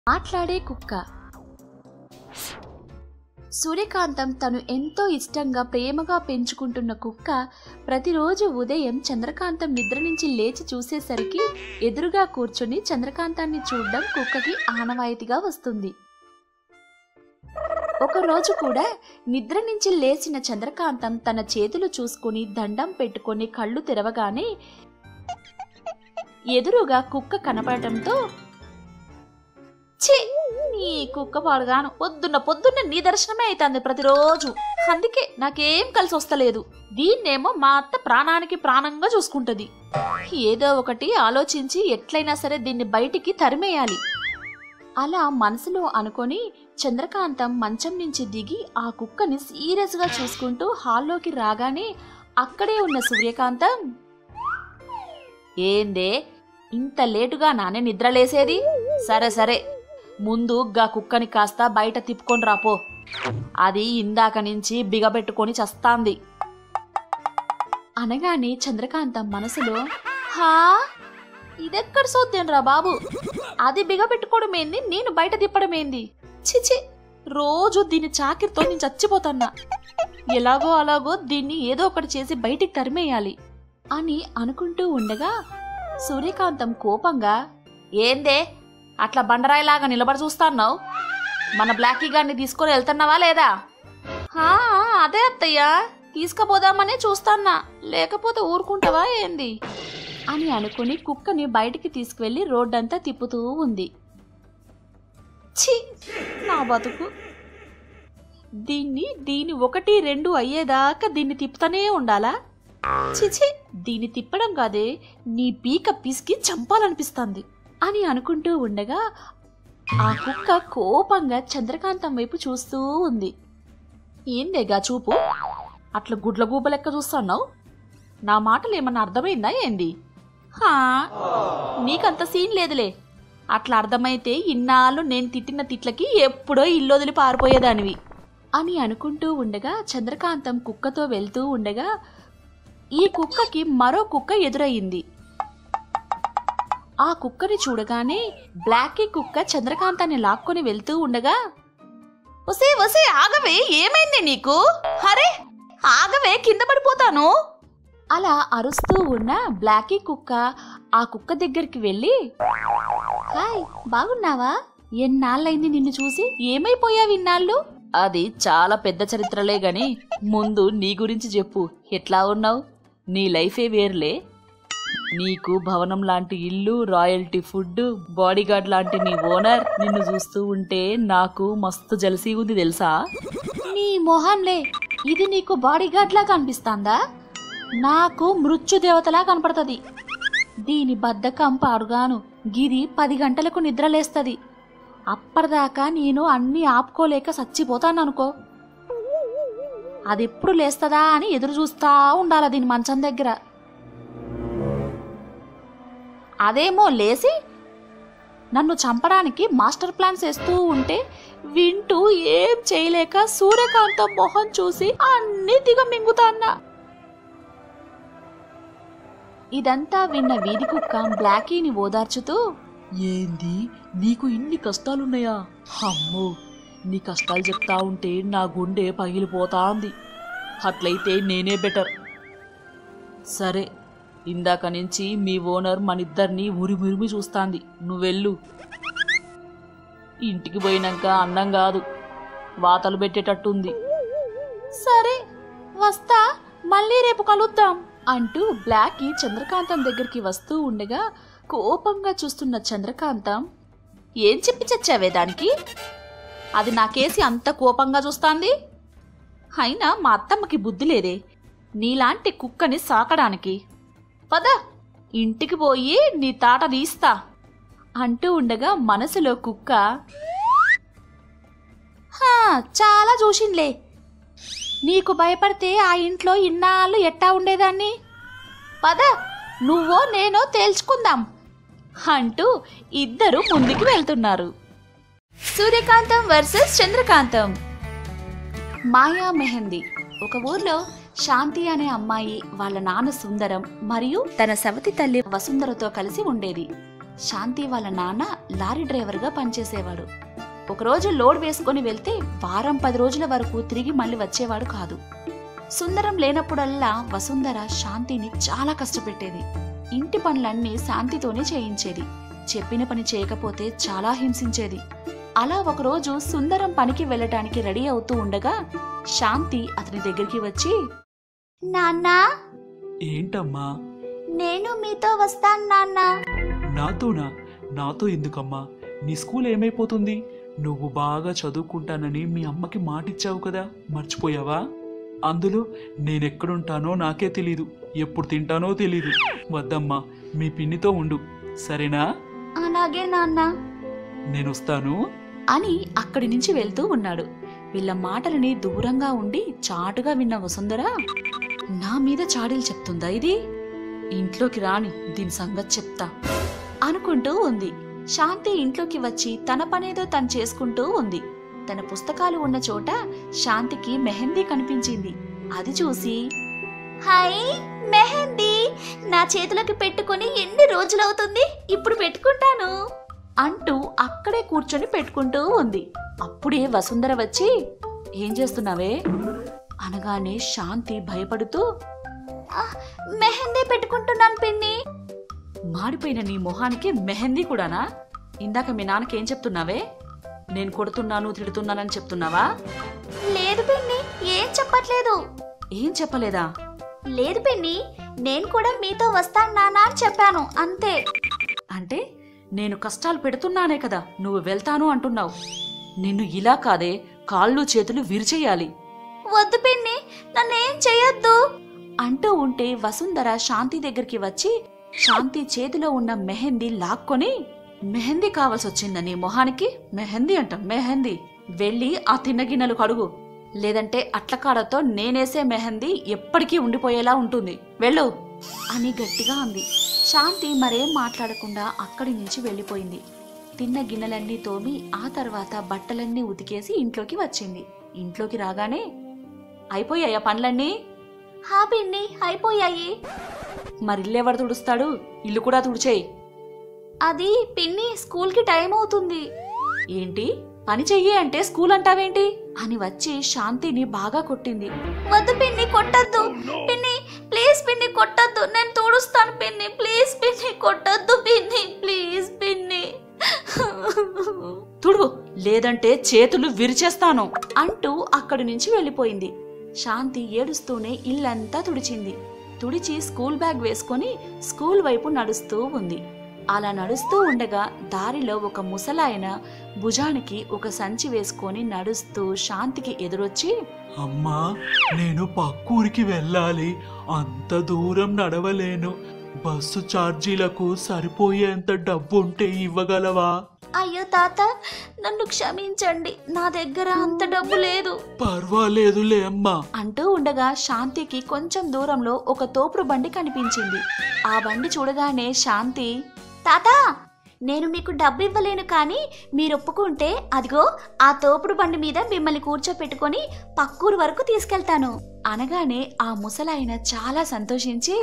మాట్లాడే కుక్క సూర్యకాంతం తను ఎంతో ఇష్టంగా ప్రేమగా పెంచుకుంటున్న కుక్క ప్రతిరోజు ఉదయం చంద్రకాంతం నిద్ర నుంచి లేచి చూసేసరికి ఎదురుగా కూర్చుని చంద్రకాంతాన్ని చూడడం కుక్కకి ఆనవాయితీగా వస్తుంది ఒకరోజు కూడా నిద్ర నుంచి లేచిన చంద్రకాంతం తన చేతులు చూసుకుని దండం పెట్టుకొని కళ్ళు తెరవగానే ఎదురుగా కుక్క కనపడటంతో ఛీ నీ కుక్క పాడుగాను పొద్దున్న పొద్దున్న నీ దర్శనమే అవుతుంది ప్రతిరోజు అందుకే నాకేం కలిసి వస్తలేదు దీన్నేమో మా అత్త ప్రాణానికి ప్రాణంగా చూసుకుంటది ఏదో ఒకటి ఆలోచించి ఎట్లయినా సరే దీన్ని బయటికి తరిమేయాలి అలా మనసులో అనుకొని చంద్రకాంతం మంచం నుంచి దిగి ఆ కుక్కని సీరియస్గా చూసుకుంటూ హాల్లోకి రాగానే అక్కడే ఉన్న సూర్యకాంతం ఏందే ఇంత లేటుగా నానే నిద్రలేసేది సరే సరే ముందు గా కుక్కని కాస్త బయట తిప్పుకొని రాపో అది ఇందాక నుంచి బిగబెట్టుకొని చస్తాంది అనగానే చంద్రకాంతం మనసులో హా ఇదెక్కడ సోద్యం రా బాబు అది బిగబెట్టుకోవడం ఏంది నేను బయట తిప్పడం ఏంది చిచి రోజు దీని చాకిరితో నేను చచ్చిపోతున్నా ఎలాగో అలాగో దీన్ని ఏదో ఒకటి చేసి బయటికి తరిమేయాలి అని అనుకుంటూ ఉండగా సూర్యకాంతం కోపంగా ఏందే అట్లా బండరాయిలాగా నిలబడి చూస్తాన్నావు మన బ్లాకీ గారిని తీసుకొని వెళ్తున్నావా లేదా "హా, అదే అత్తయ్య తీసుకుపోదామనే చూస్తాన్నా లేకపోతే ఊరుకుంటావా ఏంది అని అనుకుని కుక్కని బయటికి తీసుకువెళ్లి రోడ్డంతా తిప్పుతూ ఉంది ఛీ నా బతుకు దీన్ని దీని ఒకటి రెండు అయ్యేదాకా దీన్ని తిప్పుతూనే ఉండాలా చిచి దీన్ని తిప్పడం కాదే నీ పీక పిసికి చంపాలనిపిస్తుంది అని అనుకుంటూ ఉండగా ఆ కుక్క కోపంగా చంద్రకాంతం వైపు చూస్తూ ఉంది ఏందేగా చూపు అట్లా గుడ్ల గూబ లెక్క చూస్తున్నావు నా మాటలు ఏమన్నా అర్థమైందా ఏంది హా నీకంత సీన్ లేదులే అట్లా అర్థమైతే ఇన్నాళ్ళు నేను తిట్టిన తిట్లకి ఎప్పుడో ఇల్లొదిలి పారిపోయేదానివి అని అనుకుంటూ ఉండగా చంద్రకాంతం కుక్కతో వెళ్తూ ఉండగా ఈ కుక్కకి మరో కుక్క ఎదురయ్యింది ఆ కుక్కని చూడగానే బ్లాకీ కుక్క చంద్రకాంతాన్ని లాక్కొని వెళ్తూ ఉండగా ఒసే ఒసే ఆగవే ఏమైంది నీకు హరే ఆగవే కింద పడిపోతాను అలా అరుస్తూ ఉన్న బ్లాకీ కుక్క ఆ కుక్క దగ్గరికి వెళ్ళి హాయ్ బాగున్నావా ఎన్నాళ్ళైంది నిన్ను చూసి ఏమైపోయావు ఇన్నాళ్ళు అది చాలా పెద్ద చరిత్రలే గాని ముందు నీ గురించి చెప్పు ఎట్లా ఉన్నావు నీ లైఫే వేర్లే నీకు భవనం లాంటి ఇల్లు రాయల్టీ ఫుడ్ బాడీగార్డ్ లాంటి నీ ఓనర్ నిన్ను చూస్తూ ఉంటే నాకు మస్తు జలసీ ఉంది తెలుసా నీ మొహంలే ఇది నీకు బాడీగార్డ్ లా కనిపిస్తాందా నాకు మృత్యుదేవతలా కనపడుతుంది దీని బద్ధకం పాడుగాను గిరి పది గంటలకు నిద్రలేస్తది అప్పటిదాకా నేను అన్నీ ఆపుకోలేక చచ్చిపోతాననుకో అదెప్పుడు లేస్తదా అని ఎదురు చూస్తా ఉండాల దీని మంచం దగ్గర అదేమో లేసి నన్ను చంపడానికి మాస్టర్ ప్లాన్స్ వేస్తూ ఉంటే వింటూ ఏం చేయలేక సూర్యకాంతం మొహం చూసి అన్ని దిగమింగుతాన్నా ఇదంతా విన్న వీధి కుక్క బ్లాకీని ఓదార్చుతూ ఏంది నీకు ఇన్ని కష్టాలున్నాయా అమ్మో నీ కష్టాలు చెప్తా ఉంటే నా గుండె పగిలిపోతాంది అట్లయితే నేనే బెటర్ సరే ఇందాక నుంచి మీ ఓనర్ మనిద్దరిని ఉరిమురిమి చూస్తాంది నువ్వెళ్ళు ఇంటికి పోయినాక అన్నం కాదు వాతలు పెట్టేటట్టుంది సరే వస్తా మళ్ళీ రేపు కలుద్దాం అంటూ బ్లాకీ చంద్రకాంతం దగ్గరికి వస్తూ ఉండగా కోపంగా చూస్తున్న చంద్రకాంతం ఏం చెప్పి చచ్చావే దానికి అది నాకేసి అంత కోపంగా చూస్తాంది అయినా మా అత్తమ్మకి బుద్ధి లేదే నీలాంటి కుక్కని సాకడానికి పద ఇంటికి పోయి నీ తాట తీస్తా అంటూ ఉండగా మనసులో కుక్క "హా, చాలా చూసిండ్లే నీకు భయపడితే ఆ ఇంట్లో ఇన్నాళ్ళు ఎట్టా ఉండేదాన్ని పద నువ్వో నేనో తేల్చుకుందాం అంటూ ఇద్దరు ముందుకు వెళ్తున్నారు సూర్యకాంతం వర్సెస్ చంద్రకాంతం మాయా మెహందీ ఒక ఊర్లో శాంతి అనే అమ్మాయి వాళ్ళ నాన్న సుందరం మరియు తన సవతి తల్లి వసుంధరతో కలిసి ఉండేది శాంతి వాళ్ళ నాన్న లారీ డ్రైవర్గా పనిచేసేవాడు ఒకరోజు లోడ్ వేసుకొని వెళ్తే వారం పది రోజుల వరకు తిరిగి మళ్ళీ వచ్చేవాడు కాదు సుందరం లేనప్పుడల్లా వసుంధర శాంతిని చాలా కష్టపెట్టేది ఇంటి పనులన్నీ శాంతితోనే చేయించేది చెప్పిన పని చేయకపోతే చాలా హింసించేది అలా ఒకరోజు సుందరం పనికి వెళ్ళటానికి రెడీ అవుతూ ఉండగా శాంతి అతని దగ్గరికి వచ్చి నాన్నా ఏంటమ్మా నేను మీతో వస్తాను నాన్నా నాతోనా నాతో ఎందుకమ్మా నీ స్కూల్ ఏమైపోతుంది నువ్వు బాగా చదువుకుంటానని మీ అమ్మకి మాటిచ్చావు కదా మర్చిపోయావా అందులో నేనెక్కడుంటానో నాకే తెలీదు ఎప్పుడు తింటానో తెలీదు వద్దమ్మా మీ పిన్నితో ఉండు సరేనా అలాగే నాన్నా నేనొస్తాను అని అక్కడి నుంచి వెళ్తూ ఉన్నాడు వీళ్ళ మాటలని దూరంగా ఉండి చాటుగా విన్న వసుంధర నా మీద చాడీలు చెప్తుందా ఇది ఇంట్లోకి రాని దీని సంగతి చెప్తా అనుకుంటూ ఉంది శాంతి ఇంట్లోకి వచ్చి తన పనేదో తను చేసుకుంటూ ఉంది తన పుస్తకాలు ఉన్న చోట శాంతికి మెహందీ కనిపించింది అది చూసి హాయ్ మెహందీ నా చేతులకి పెట్టుకుని ఎన్ని రోజులవుతుంది ఇప్పుడు పెట్టుకుంటాను అంటూ అక్కడే కూర్చొని పెట్టుకుంటూ ఉంది అప్పుడే వసుంధర వచ్చి ఏం చేస్తున్నావే అనగానే శాంతి భయపడుతూ మెహందీ పెట్టుకుంటున్నాను పిన్ని మాడిపోయిన నీ మొహానికి మెహందీ కూడానా ఇందాక మీ నాన్నకి ఏం చెప్తున్నావే నేను కొడుతున్నాను తిడుతున్నానని చెప్తున్నావా లేదు పిన్ని ఏం చెప్పట్లేదు ఏం చెప్పలేదా లేదు పిన్ని నేను కూడా మీతో వస్తాను నానా అని చెప్పాను అంతే అంటే నేను కష్టాలు పెడుతున్నానే కదా నువ్వు వెళ్తాను అంటున్నావు నిన్ను ఇలా కాదే కాళ్ళు చేతులు విరిచేయాలి వద్దు పిన్ని నన్నేం చెయ్యొద్దు అంటూ ఉంటే వసుంధర శాంతి దగ్గరికి వచ్చి శాంతి చేతిలో ఉన్న మెహందీ లాక్కొని మెహందీ కావాల్సి వచ్చిందా నీ మొహానికి మెహందీ అంట మెహందీ వెళ్ళి ఆ తిన్నగిన్నెలు కడుగు లేదంటే అట్లకాడతో నేనేసే మెహందీ ఎప్పటికీ ఉండిపోయేలా ఉంటుంది వెళ్ళు అని గట్టిగా అంది శాంతి మరేం మాట్లాడకుండా అక్కడి నుంచి వెళ్ళిపోయింది తిన్న గిన్నెలన్నీ తోమి ఆ తర్వాత బట్టలన్నీ ఉతికేసి ఇంట్లోకి వచ్చింది ఇంట్లోకి రాగానే అయిపోయాయా పనులన్నీ హా పిన్ని అయిపోయాయి మరిల్లెవరు తుడుస్తాడు ఇల్లు కూడా తుడిచేయి అది పిన్ని స్కూల్కి టైం అవుతుంది ఏంటి పని చెయ్యి అంటే స్కూల్ అంటావేంటి అని వచ్చి శాంతిని బాగా కొట్టింది వద్దు పిన్ని కొట్టద్దు పిన్ని ప్లీజ్ పిన్ని కొట్టద్దు నేను తుడుస్తాను పిన్ని ప్లీజ్ పిన్ని కొట్టద్దు పిన్ని ప్లీజ్ పిన్ని తుడు లేదంటే చేతులు విరిచేస్తాను అంటూ అక్కడి నుంచి వెళ్ళిపోయింది శాంతి ఏడుస్తూనే ఇల్లంతా తుడిచింది తుడిచి స్కూల్ బ్యాగ్ వేసుకొని స్కూల్ వైపు నడుస్తూ ఉంది అలా నడుస్తూ ఉండగా దారిలో ఒక ముసలాయన భుజానికి ఒక సంచి వేసుకొని నడుస్తూ శాంతికి ఎదురొచ్చి అమ్మా నేను పక్కూరికి వెళ్ళాలి అంత దూరం నడవలేను బస్సు ఛార్జీలకు సరిపోయేంత డబ్బు ఉంటే ఇవ్వగలవా అయ్యో తాత నన్ను క్షమించండి నా దగ్గర అంత డబ్బు లేదు పర్వాలేదులే అమ్మా అంటూ ఉండగా శాంతికి కొంచెం దూరంలో ఒక తోపుడు బండి కనిపించింది ఆ బండి చూడగానే శాంతి తాత నేను మీకు డబ్బు ఇవ్వలేను కానీ మీరు ఒప్పుకుంటే అదిగో ఆ తోపుడు బండి మీద మిమ్మల్ని కూర్చోపెట్టుకొని పక్కూరు వరకు తీసుకెళ్తాను అనగానే ఆ ముసలాయన చాలా సంతోషించి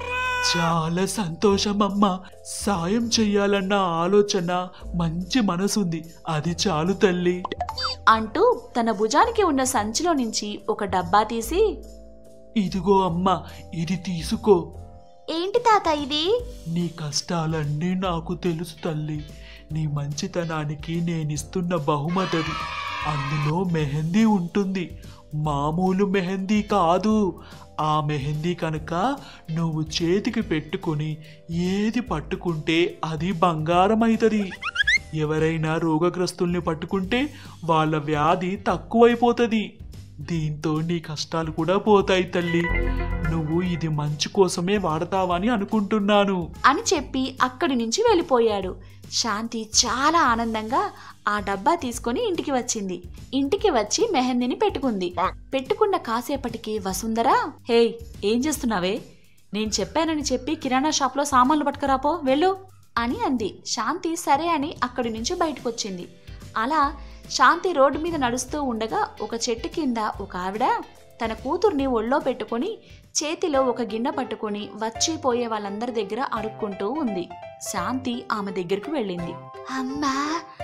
చాలా సంతోషమమ్మా సాయం చెయ్యాలన్న ఆలోచన మంచి మనసుంది అది చాలు తల్లి అంటూ తన భుజానికి ఉన్న సంచిలో నుంచి ఒక డబ్బా తీసి ఇదిగో అమ్మా ఇది తీసుకో ఏంటి తాత ఇది నీ కష్టాలన్నీ నాకు తెలుసు తల్లి నీ మంచితనానికి నేనిస్తున్న బహుమతది అందులో మెహందీ ఉంటుంది మామూలు మెహందీ కాదు ఆ మెహందీ కనుక నువ్వు చేతికి పెట్టుకొని ఏది పట్టుకుంటే అది బంగారం అవుతుంది ఎవరైనా రోగగ్రస్తుల్ని పట్టుకుంటే వాళ్ళ వ్యాధి తక్కువైపోతుంది దీంతో నీ కష్టాలు కూడా పోతాయి తల్లి నువ్వు ఇది మంచి కోసమే వాడతావని అనుకుంటున్నాను అని చెప్పి అక్కడి నుంచి వెళ్ళిపోయాడు శాంతి చాలా ఆనందంగా ఆ డబ్బా తీసుకొని ఇంటికి వచ్చింది ఇంటికి వచ్చి మెహందీని పెట్టుకుంది పెట్టుకున్న కాసేపటికి వసుంధర హేయ్ ఏం చేస్తున్నావే నేను చెప్పానని చెప్పి కిరాణా షాప్లో సామాన్లు పట్టుకురాపో వెళ్ళు అని అంది శాంతి సరే అని అక్కడి నుంచి బయటకొచ్చింది అలా శాంతి రోడ్డు మీద నడుస్తూ ఉండగా ఒక చెట్టు కింద ఒక ఆవిడ తన కూతుర్ని ఒళ్ళో పెట్టుకొని చేతిలో ఒక గిన్నె పట్టుకొని వచ్చిపోయే వాళ్ళందరి దగ్గర అడుక్కుంటూ ఉంది శాంతి ఆమె దగ్గరికి వెళ్ళింది అమ్మా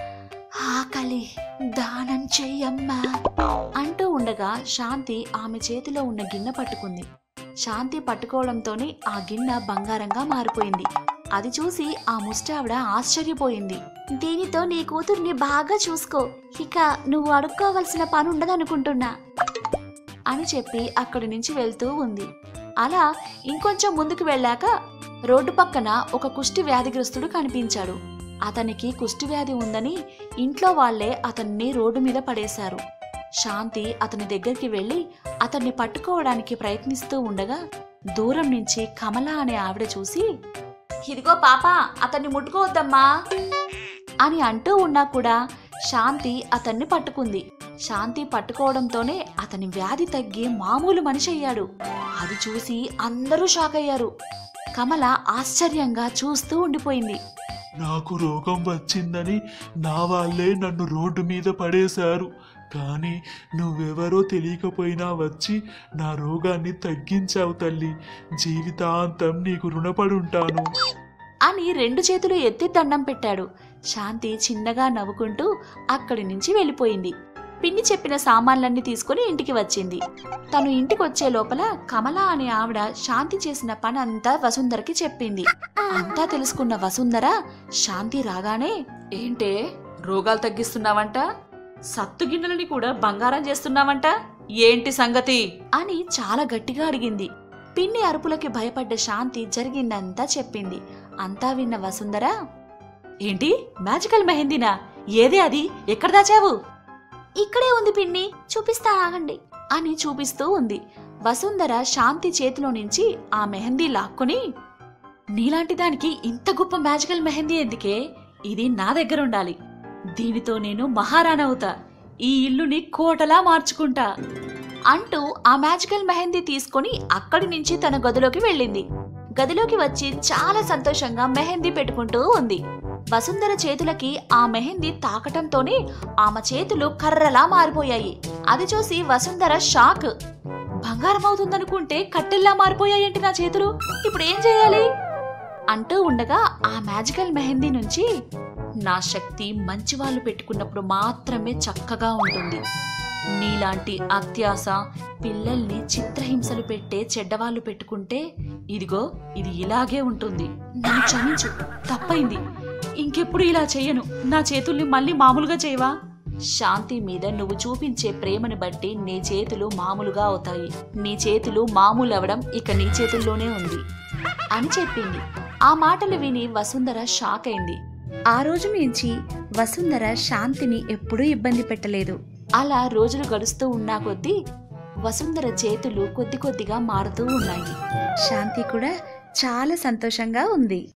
ఆకలి దానం చెయ్యమ్మా అంటూ ఉండగా శాంతి ఆమె చేతిలో ఉన్న గిన్నె పట్టుకుంది శాంతి పట్టుకోవడంతోనే ఆ గిన్నె బంగారంగా మారిపోయింది అది చూసి ఆ ముష్టావిడ ఆశ్చర్యపోయింది దీనితో నీ కూతుర్ని బాగా చూసుకో ఇక నువ్వు అడుక్కోవలసిన పని ఉండదనుకుంటున్నా అని చెప్పి అక్కడి నుంచి వెళ్తూ ఉంది అలా ఇంకొంచెం ముందుకు వెళ్ళాక రోడ్డు పక్కన ఒక కుష్టి వ్యాధిగ్రస్తుడు కనిపించాడు అతనికి కుష్టి వ్యాధి ఉందని ఇంట్లో వాళ్లే అతన్ని రోడ్డు మీద పడేశారు శాంతి అతని దగ్గరికి వెళ్ళి అతన్ని పట్టుకోవడానికి ప్రయత్నిస్తూ ఉండగా దూరం నుంచి కమల అనే ఆవిడ చూసి ఇదిగో పాప అతన్ని ముట్టుకోవద్దమ్మా అని అంటూ ఉన్నా కూడా శాంతి అతన్ని పట్టుకుంది శాంతి పట్టుకోవడంతోనే అతని వ్యాధి తగ్గి మామూలు మనిషి అయ్యాడు అది చూసి అందరూ షాక్ అయ్యారు కమల ఆశ్చర్యంగా చూస్తూ ఉండిపోయింది నాకు రోగం వచ్చిందని నా వాళ్ళే నన్ను రోడ్డు మీద పడేశారు కానీ నువ్వెవరో తెలియకపోయినా వచ్చి నా రోగాన్ని తగ్గించావు తల్లి జీవితాంతం నీకు రుణపడుంటాను అని రెండు చేతులు ఎత్తి దండం పెట్టాడు శాంతి చిన్నగా నవ్వుకుంటూ అక్కడి నుంచి వెళ్ళిపోయింది పిన్ని చెప్పిన సామాన్లన్నీ తీసుకుని ఇంటికి వచ్చింది తను ఇంటికి వచ్చే లోపల కమల అనే ఆవిడ శాంతి చేసిన పని అంతా వసుంధరకి చెప్పింది అంతా తెలుసుకున్న వసుంధర శాంతి రాగానే ఏంటే రోగాలు తగ్గిస్తున్నావంట సత్తు గిన్నెలని కూడా బంగారం చేస్తున్నావంట ఏంటి సంగతి అని చాలా గట్టిగా అడిగింది పిన్ని అరుపులకి భయపడ్డ శాంతి జరిగిందంతా చెప్పింది అంతా విన్న వసుంధర ఏంటి మ్యాజికల్ మెహందీనా ఏదే అది ఎక్కడ దాచావు ఇక్కడే ఉంది పిన్ని చూపిస్తా ఆగండి అని చూపిస్తూ ఉంది వసుంధర శాంతి చేతిలో నుంచి ఆ మెహందీ లాక్కొని నీలాంటి దానికి ఇంత గొప్ప మ్యాజికల్ మెహందీ ఎందుకే ఇది నా దగ్గర ఉండాలి దీనితో నేను మహారాణవుతా ఈ ఇల్లుని కోటలా మార్చుకుంటా అంటూ ఆ మ్యాజికల్ మెహందీ తీసుకొని అక్కడి నుంచి తన గదిలోకి వెళ్ళింది గదిలోకి వచ్చి చాలా సంతోషంగా మెహందీ పెట్టుకుంటూ ఉంది వసుంధర చేతులకి ఆ మెహందీ తాకటంతోనే ఆమె చేతులు కర్రలా మారిపోయాయి అది చూసి వసుంధర షాక్ బంగారం అవుతుందనుకుంటే కట్టెల్లా మారిపోయాయేంటి నా చేతులు ఇప్పుడు ఏం చేయాలి అంటూ ఉండగా ఆ మ్యాజికల్ మెహందీ నుంచి నా శక్తి మంచి వాళ్ళు పెట్టుకున్నప్పుడు మాత్రమే చక్కగా ఉంటుంది నీలాంటి అత్యాస పిల్లల్ని చిత్రహింసలు పెట్టే చెడ్డవాళ్ళు పెట్టుకుంటే ఇదిగో ఇది ఇలాగే ఉంటుంది నన్ను క్షమించు తప్పైంది ఇంకెప్పుడు ఇలా చెయ్యను నా చేతుల్ని మళ్ళీ మామూలుగా చేయవా శాంతి మీద నువ్వు చూపించే ప్రేమను బట్టి నీ చేతులు మామూలుగా అవుతాయి నీ చేతులు మామూలు అవడం ఇక నీ చేతుల్లోనే ఉంది అని చెప్పింది ఆ మాటలు విని వసుంధర షాక్ అయింది ఆ రోజు నుంచి వసుంధర శాంతిని ఎప్పుడూ ఇబ్బంది పెట్టలేదు అలా రోజులు గడుస్తూ ఉన్నా కొద్దీ వసుంధర చేతులు కొద్ది కొద్దిగా మారుతూ ఉన్నాయి శాంతి కూడా చాలా సంతోషంగా ఉంది